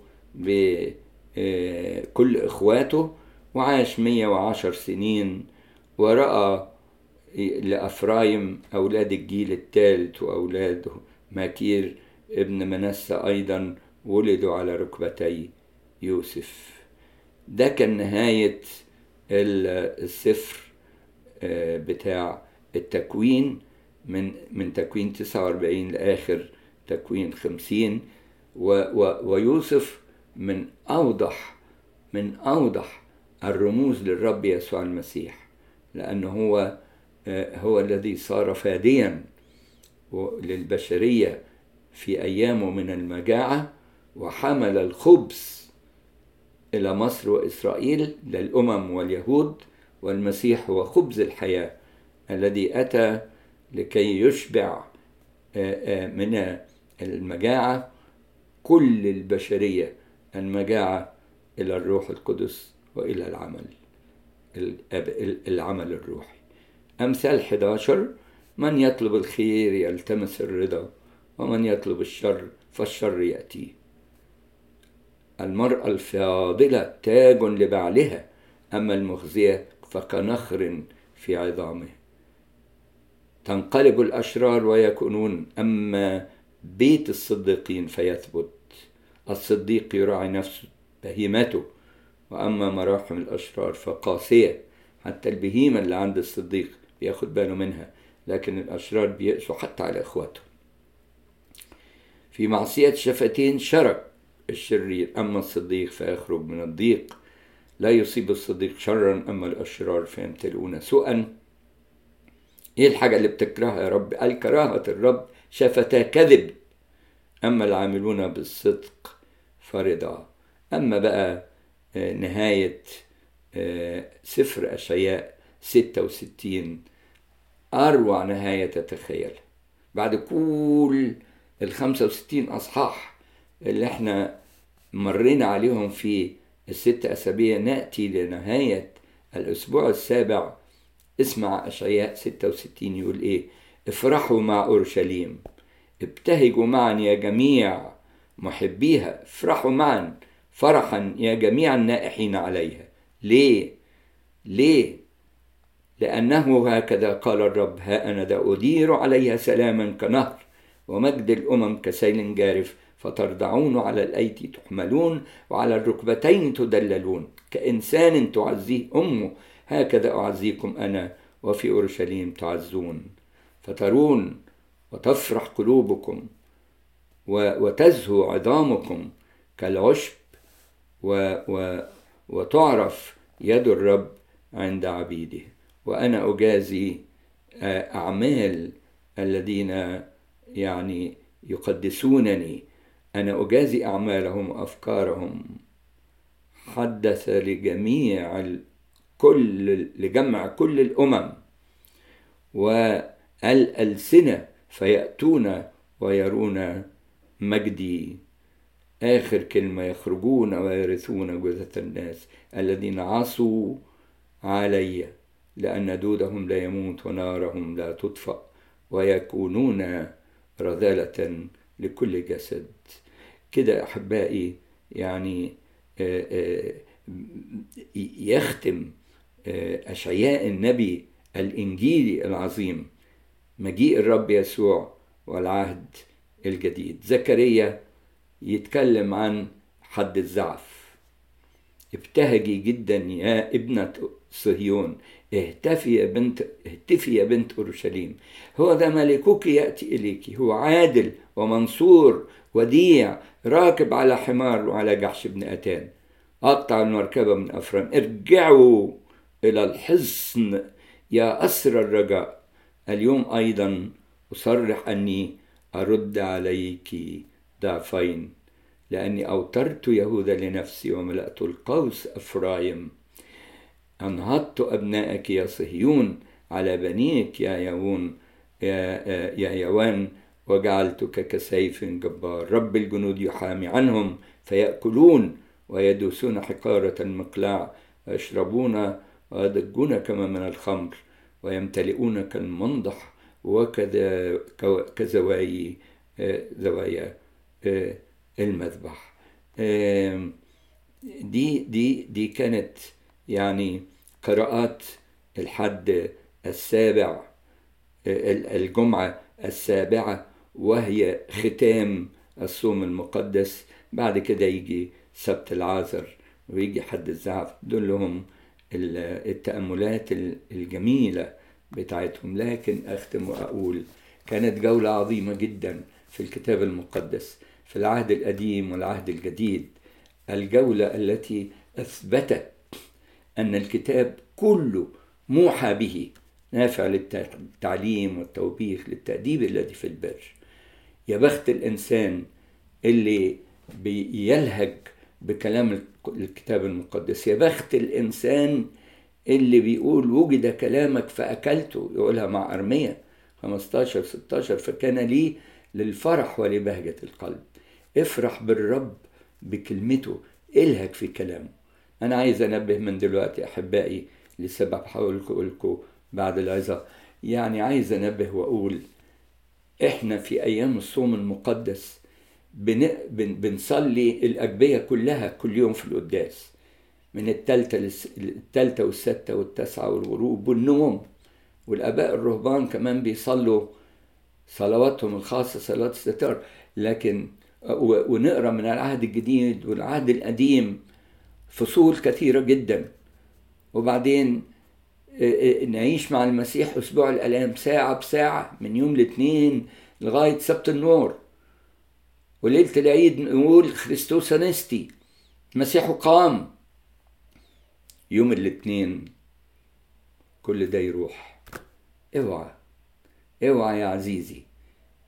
بكل إخواته وعاش 110 سنين ورأى لأفرايم أولاد الجيل الثالث وأولاده ماكير ابن منسى أيضا ولدوا على ركبتي يوسف ده كان نهاية السفر بتاع التكوين من من تكوين 49 لآخر تكوين 50 و و ويوسف من أوضح من أوضح الرموز للرب يسوع المسيح لأنه هو هو الذي صار فاديا للبشرية في أيامه من المجاعة وحمل الخبز إلى مصر وإسرائيل للأمم واليهود والمسيح هو خبز الحياة الذي أتى لكي يشبع من المجاعة كل البشرية المجاعة إلى الروح القدس وإلى العمل العمل الروحي أمثال 11 من يطلب الخير يلتمس الرضا ومن يطلب الشر فالشر يأتيه المرأة الفاضلة تاج لبعلها أما المخزية فكنخر في عظامه تنقلب الأشرار ويكونون أما بيت الصديقين فيثبت الصديق يراعي نفسه بهيمته وأما مراحم الأشرار فقاسية حتى البهيمة اللي عند الصديق بياخد باله منها لكن الأشرار بيقسوا حتى على إخواته في معصية شفتين شرك الشرير أما الصديق فيخرج من الضيق لا يصيب الصديق شرا أما الأشرار فيمتلئون سوءا إيه الحاجة اللي بتكرهها يا رب قال كراهة الرب شفتا كذب أما العاملون بالصدق فرضا أما بقى نهاية سفر أشعياء 66 أروع نهاية تتخيل بعد كل ال 65 أصحاح اللي احنا مرينا عليهم في الست أسابيع نأتي لنهاية الأسبوع السابع اسمع أشعياء 66 يقول إيه افرحوا مع أورشليم ابتهجوا معا يا جميع محبيها افرحوا معا فرحا يا جميع النائحين عليها ليه ليه لأنه هكذا قال الرب ها أنا ذا أدير عليها سلاما كنهر ومجد الأمم كسيل جارف فترضعون على الأيدي تحملون وعلى الركبتين تدللون كإنسان تعزيه أمه هكذا أعزيكم أنا وفي أورشليم تعزون فترون وتفرح قلوبكم وتزهو عظامكم كالعشب و و وتعرف يد الرب عند عبيده وأنا أجازي أعمال الذين يعني يقدسونني أنا أجازي أعمالهم وأفكارهم حدث لجميع كل لجمع كل الأمم والألسنة فيأتون ويرون مجدي آخر كلمة يخرجون ويرثون جثة الناس الذين عصوا علي لأن دودهم لا يموت ونارهم لا تطفأ ويكونون رذالة لكل جسد كده أحبائي يعني يختم أشعياء النبي الإنجيلي العظيم مجيء الرب يسوع والعهد الجديد زكريا يتكلم عن حد الزعف ابتهجي جدا يا ابنة صهيون اهتفي يا بنت اهتفي يا بنت اورشليم هو ذا ملكك ياتي اليك هو عادل ومنصور وديع راكب على حمار وعلى جحش بن اتان قطع المركبه من افرام ارجعوا الى الحصن يا اسر الرجاء اليوم ايضا اصرح اني ارد عليك ضعفين لاني اوترت يهوذا لنفسي وملأت القوس افرايم أنهضت أبنائك يا صهيون على بنيك يا يوون يا, يا يوان وجعلتك كسيف جبار رب الجنود يحامي عنهم فيأكلون ويدوسون حقارة المقلاع ويشربون ويضجون كما من الخمر ويمتلئون كالمنضح وكذا كزواي زوايا المذبح دي دي دي كانت يعني قراءات الحد السابع الجمعة السابعة وهي ختام الصوم المقدس بعد كده يجي سبت العازر ويجي حد الزعف دول لهم التأملات الجميلة بتاعتهم لكن أختم وأقول كانت جولة عظيمة جدا في الكتاب المقدس في العهد القديم والعهد الجديد الجولة التي أثبتت أن الكتاب كله موحى به نافع للتعليم والتوبيخ للتأديب الذي في البر يا بخت الإنسان اللي بيلهج بكلام الكتاب المقدس يا بخت الإنسان اللي بيقول وجد كلامك فأكلته يقولها مع أرمية 15 16 فكان لي للفرح ولبهجة القلب افرح بالرب بكلمته الهج في كلامه أنا عايز أنبه من دلوقتي أحبائي لسبب هقول لكم بعد العظة يعني عايز أنبه وأقول إحنا في أيام الصوم المقدس بن... بن... بنصلي الأجبية كلها كل يوم في القداس من التالتة للس... التالتة والستة والتاسعة والغروب والنوم والآباء الرهبان كمان بيصلوا صلواتهم الخاصة صلاة الستار لكن و... ونقرا من العهد الجديد والعهد القديم فصول كثيرة جدا وبعدين نعيش مع المسيح أسبوع الآلام ساعة بساعة من يوم الاثنين لغاية سبت النور وليلة العيد نقول خريستوس أنستي المسيح قام يوم الاثنين كل ده يروح اوعى اوعى يا عزيزي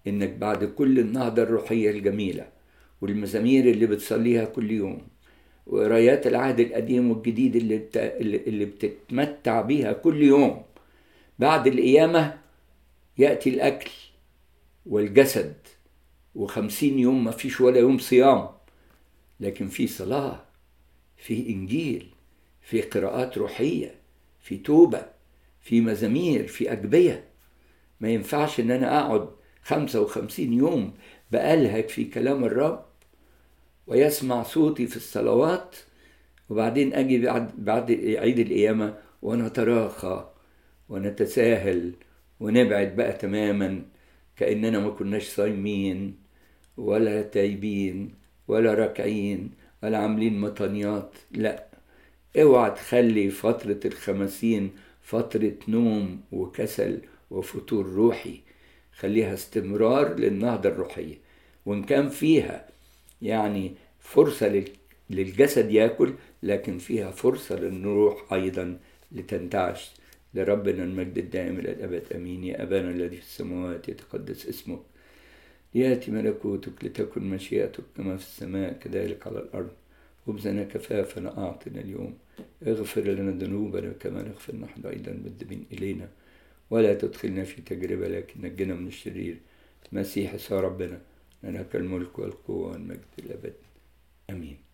إنك بعد كل النهضة الروحية الجميلة والمزامير اللي بتصليها كل يوم وقرايات العهد القديم والجديد اللي, بت... اللي بتتمتع بيها كل يوم بعد القيامة يأتي الأكل والجسد وخمسين يوم ما فيش ولا يوم صيام لكن في صلاة في إنجيل في قراءات روحية في توبة في مزامير في أجبية ما ينفعش إن أنا أقعد خمسة وخمسين يوم بألهج في كلام الرب ويسمع صوتي في الصلوات وبعدين أجي بعد, بعد عيد القيامة ونتراخى ونتساهل ونبعد بقى تماما كأننا ما كناش صايمين ولا تايبين ولا راكعين ولا عاملين مطنيات لا اوعى تخلي فترة الخمسين فترة نوم وكسل وفتور روحي خليها استمرار للنهضة الروحية وإن كان فيها يعني فرصة للجسد ياكل لكن فيها فرصة للروح أيضا لتنتعش لربنا المجد الدائم إلى الأبد أمين يا أبانا الذي في السماوات يتقدس اسمك ليأتي ملكوتك لتكن مشيئتك كما في السماء كذلك على الأرض خبزنا كفافنا أعطنا اليوم اغفر لنا ذنوبنا كما نغفر نحن أيضا مذنبين إلينا ولا تدخلنا في تجربة لكن نجنا من الشرير مسيح يسوع ربنا لك الملك والقوة والمجد الأبد آمين